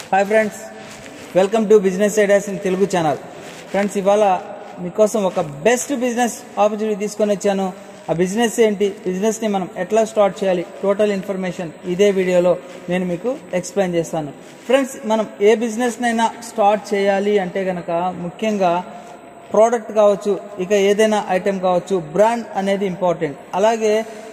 hi friends welcome to business ideas in Telugu channel friends ఇవాళ మీకోసం ఒక బెస్ట్ బిజినెస్ ఆపర్చునిటీ తీసుకొని వచ్చాను ఆ బిజినెస్ ఏంటి బిజినెస్ని మనం ఎట్లా స్టార్ట్ చేయాలి టోటల్ ఇన్ఫర్మేషన్ ఇదే వీడియోలో నేను మీకు ఎక్స్ప్లెయిన్ చేస్తాను ఫ్రెండ్స్ మనం ఏ బిజినెస్నైనా స్టార్ట్ చేయాలి అంటే కనుక ముఖ్యంగా ప్రోడక్ట్ కావచ్చు ఇక ఏదైనా ఐటెం కావచ్చు బ్రాండ్ అనేది ఇంపార్టెంట్ అలాగే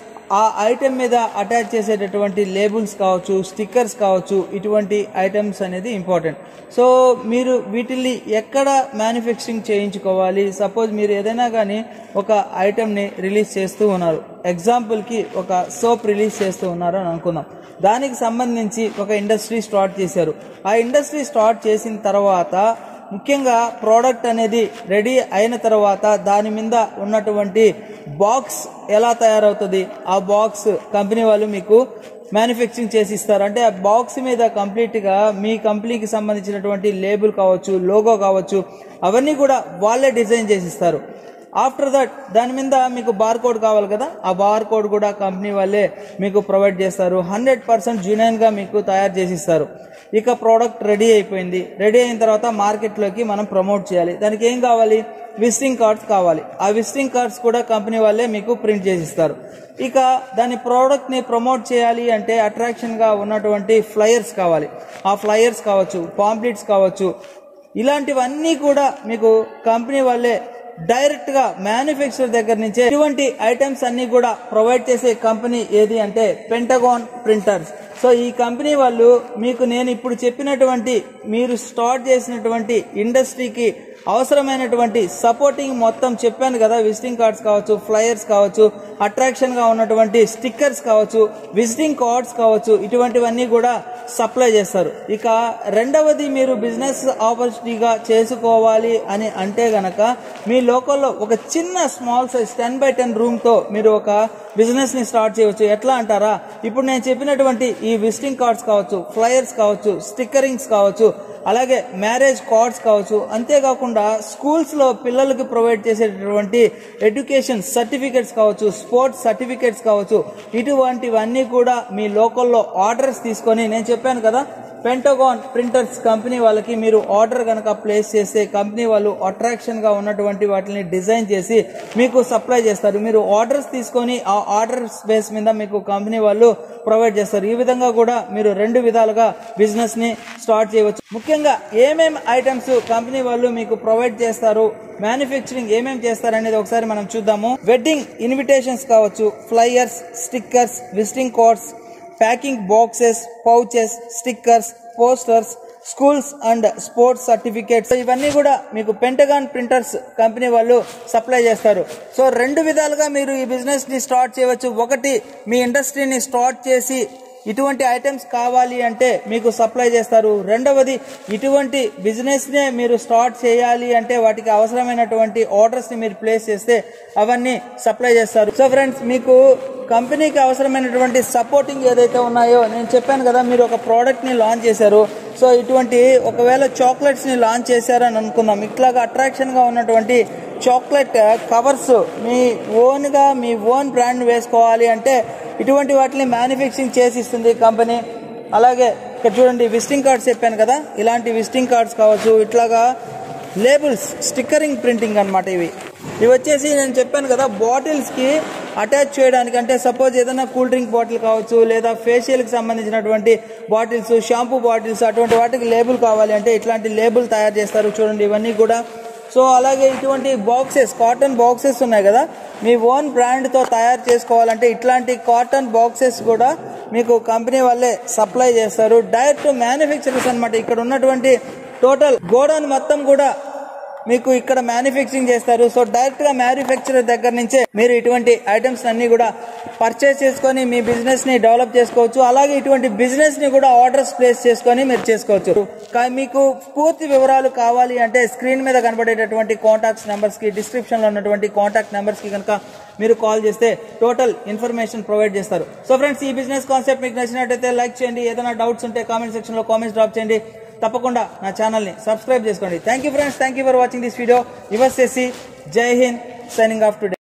ఆ ఐటెం మీద అటాచ్ చేసేటటువంటి లేబుల్స్ కావచ్చు స్టిక్కర్స్ కావచ్చు ఇటువంటి ఐటమ్స్ అనేది ఇంపార్టెంట్ సో మీరు వీటిల్ని ఎక్కడ మ్యానుఫ్యాక్చరింగ్ చేయించుకోవాలి సపోజ్ మీరు ఏదైనా కానీ ఒక ఐటెంని రిలీజ్ చేస్తూ ఉన్నారు ఎగ్జాంపుల్కి ఒక సోప్ రిలీజ్ చేస్తూ ఉన్నారు అని అనుకుందాం దానికి సంబంధించి ఒక ఇండస్ట్రీ స్టార్ట్ చేశారు ఆ ఇండస్ట్రీ స్టార్ట్ చేసిన తర్వాత ముఖ్యంగా ప్రోడక్ట్ అనేది రెడీ అయిన తర్వాత దాని మీద ఉన్నటువంటి బాక్స్ ఎలా తయారవుతుంది ఆ బాక్స్ కంపెనీ వాళ్ళు మీకు మ్యానుఫ్యాక్చరింగ్ చేసి ఇస్తారు అంటే ఆ బాక్స్ మీద కంప్లీట్గా మీ కంపెనీకి సంబంధించినటువంటి లేబుల్ కావచ్చు లోగో కావచ్చు అవన్నీ కూడా వాళ్ళే డిజైన్ చేసి ఇస్తారు ఆఫ్టర్ దట్ దాని మీద మీకు బార్ కోడ్ కావాలి కదా ఆ బార్ కోడ్ కూడా కంపెనీ వాళ్ళే మీకు ప్రొవైడ్ చేస్తారు హండ్రెడ్ పర్సెంట్ గా మీకు తయారు చేసి ఇస్తారు ఇక ప్రోడక్ట్ రెడీ అయిపోయింది రెడీ అయిన తర్వాత మార్కెట్లోకి మనం ప్రమోట్ చేయాలి దానికి ఏం కావాలి విజిటింగ్ కార్డ్స్ కావాలి ఆ విజిటింగ్ కార్డ్స్ కూడా కంపెనీ వాళ్ళే మీకు ప్రింట్ చేసి ఇస్తారు ఇక దాని ప్రోడక్ట్ ని ప్రమోట్ చేయాలి అంటే అట్రాక్షన్ గా ఉన్నటువంటి ఫ్లయర్స్ కావాలి ఆ ఫ్లయర్స్ కావచ్చు పాంప్లెట్స్ కావచ్చు ఇలాంటివన్నీ కూడా మీకు కంపెనీ వాళ్ళే డైరెక్ట్ గా మ్యానుఫ్యాక్చర్ దగ్గర నుంచే ఇటువంటి ఐటమ్స్ అన్ని కూడా ప్రొవైడ్ చేసే కంపెనీ ఏది అంటే పెంటగాన్ ప్రింటర్స్ సో ఈ కంపెనీ వాళ్ళు మీకు నేను ఇప్పుడు చెప్పినటువంటి మీరు స్టార్ట్ చేసినటువంటి ఇండస్ట్రీకి అవసరమైనటువంటి సపోర్టింగ్ మొత్తం చెప్పాను కదా విజిటింగ్ కార్డ్స్ కావచ్చు ఫ్లయర్స్ కావచ్చు అట్రాక్షన్ గా ఉన్నటువంటి స్టిక్కర్స్ కావచ్చు విజిటింగ్ కార్డ్స్ కావచ్చు ఇటువంటివన్నీ కూడా సప్లై చేస్తారు ఇక రెండవది మీరు బిజినెస్ ఆపర్చునిటీగా చేసుకోవాలి అని అంటే గనక మీ లోకల్లో ఒక చిన్న small size ten by ten room తో మీరు ఒక బిజినెస్ ని స్టార్ట్ చేయవచ్చు ఎట్లా అంటారా ఇప్పుడు నేను చెప్పినటువంటి ఈ విజిటింగ్ కార్డ్స్ కావచ్చు ఫ్లయర్స్ కావచ్చు స్టిక్కరింగ్స్ కావచ్చు అలాగే మ్యారేజ్ కార్డ్స్ కావచ్చు అంతేకాకుండా స్కూల్స్ లో పిల్లలకి ప్రొవైడ్ చేసేటటువంటి ఎడ్యుకేషన్ సర్టిఫికెట్స్ కావచ్చు స్పోర్ట్స్ సర్టిఫికెట్స్ కావచ్చు ఇటువంటివన్నీ కూడా మీ లోకల్లో ఆర్డర్స్ తీసుకొని నేను చెప్పాను కదా పెంటగాన్ ప్రింటర్స్ కంపెనీ వాళ్ళకి మీరు ఆర్డర్ కనుక ప్లేస్ చేస్తే కంపెనీ వాళ్ళు అట్రాక్షన్ గా ఉన్నటువంటి వాటిని డిజైన్ చేసి మీకు సప్లై చేస్తారు మీరు ఆర్డర్స్ తీసుకొని ఆ ఆర్డర్స్ బేస్ మీద మీకు కంపెనీ వాళ్ళు ప్రొవైడ్ చేస్తారు ఈ విధంగా కూడా మీరు రెండు విధాలుగా బిజినెస్ ని స్టార్ట్ చేయవచ్చు ముఖ్యంగా ఏమేం ఐటమ్స్ కంపెనీ వాళ్ళు మీకు ప్రొవైడ్ చేస్తారు మ్యానుఫ్యాక్చరింగ్ ఏమేం చేస్తారు అనేది ఒకసారి మనం చూద్దాము వెడ్డింగ్ ఇన్విటేషన్స్ కావచ్చు flyers stickers visiting cards packing boxes pouches stickers posters schools and sports certificates ఇవన్నీ కూడా మీకు పెంటగాన్ ప్రింటర్స్ కంపెనీ వాళ్ళు సప్లై చేస్తారు సో రెండు విధాలుగా మీరు ఈ బిజినెస్ ని స్టార్ట్ చేయవచ్చు ఒకటి మీ ఇండస్ట్రీని స్టార్ట్ చేసి ఇటువంటి ఐటమ్స్ కావాలి అంటే మీకు సప్లై చేస్తారు రెండవది ఇటువంటి బిజినెస్ నే మీరు స్టార్ట్ చేయాలి అంటే వాటికి అవసరమైనటువంటి ఆర్డర్స్ ని మీరు ప్లేస్ చేస్తే అవన్నీ సప్లై చేస్తారు సో ఫ్రెండ్స్ మీకు కంపెనీకి అవసరమైనటువంటి సపోర్టింగ్ ఏదైతే ఉన్నాయో నేను చెప్పాను కదా మీరు ఒక ప్రోడక్ట్ ని లాంచ్ చేశారు సో ఇటువంటి ఒకవేళ చాక్లెట్స్ ని లాంచ్ చేశారని అనుకుందాం ఇట్లాగా అట్రాక్షన్ గా ఉన్నటువంటి చాక్లెట్ కవర్స్ మీ ఓన్ గా మీ ఓన్ బ్రాండ్ వేసుకోవాలి అంటే ఇటువంటి వాటిని మ్యానుఫ్యాక్చరింగ్ చేసి ఇస్తుంది కంపెనీ అలాగే ఇక్కడ చూడండి విజిటింగ్ కార్డ్స్ చెప్పాను కదా ఇలాంటి విజిటింగ్ కార్డ్స్ కావచ్చు ఇట్లాగా లేబుల్స్ స్టిక్కరింగ్ ప్రింటింగ్ అనమాట ఇవి ఇవి వచ్చేసి నేను చెప్పాను కదా బాటిల్స్ కి అటాచ్ చేయడానికి అంటే సపోజ్ ఏదైనా కూల్ డ్రింక్ బాటిల్ కావచ్చు లేదా ఫేషియల్ కి సంబంధించినటువంటి బాటిల్స్ షాంపూ బాటిల్స్ అటువంటి వాటికి లేబుల్ కావాలి అంటే ఇట్లాంటి లేబుల్ తయారు చేస్తారు చూడండి ఇవన్నీ కూడా సో అలాగే ఇటువంటి బాక్సెస్ కాటన్ బాక్సెస్ ఉన్నాయి కదా మీ ఓన్ బ్రాండ్తో తయారు చేసుకోవాలంటే ఇట్లాంటి కాటన్ బాక్సెస్ కూడా మీకు కంపెనీ వాళ్ళే సప్లై చేస్తారు డైరెక్ట్ మ్యానుఫ్యాక్చరర్స్ అనమాట ఇక్కడ ఉన్నటువంటి టోటల్ గోడౌన్ మొత్తం కూడా మీకు ఇక్కడ మ్యానుఫ్యాక్చరింగ్ చేస్తారు సో డైరెక్ట్ గా మ్యానుఫ్యాక్చరర్ దగ్గర నుంచే మీరు ఇటువంటి ఐటమ్స్ అన్ని కూడా పర్చేస్ చేసుకొని మీ బిజినెస్ ని డెవలప్ చేసుకోవచ్చు అలాగే ఇటువంటి బిజినెస్ ని కూడా ఆర్డర్స్ ప్లేస్ చేసుకొని మీరు చేసుకోవచ్చు కా- మీకు పూర్తి వివరాలు కావాలి అంటే స్క్రీన్ మీద కనబడేటటువంటి కాంటాక్ట్స్ నెంబర్స్ కి డిస్క్రిప్షన్ లో ఉన్నటువంటి కాంటాక్ట్ నెంబర్స్ కి కనుక మీరు కాల్ చేస్తే టోటల్ ఇన్ఫర్మేషన్ ప్రొవైడ్ చేస్తారు సో ఫ్రెండ్స్ ఈ బిజినెస్ కాన్సెప్ట్ మీకు నచ్చినట్టయితే లైక్ చేయండి ఏదైనా డౌట్స్ ఉంటే కామెంట్ సెక్షన్ లో కామెంట్స్ డ్రాప్ చేయండి తప్పకుండా నా ఛానల్ని సబ్స్క్రైబ్ చేసుకోండి thank you friends thank you for watching this video your సెసి Jai Hind signing off today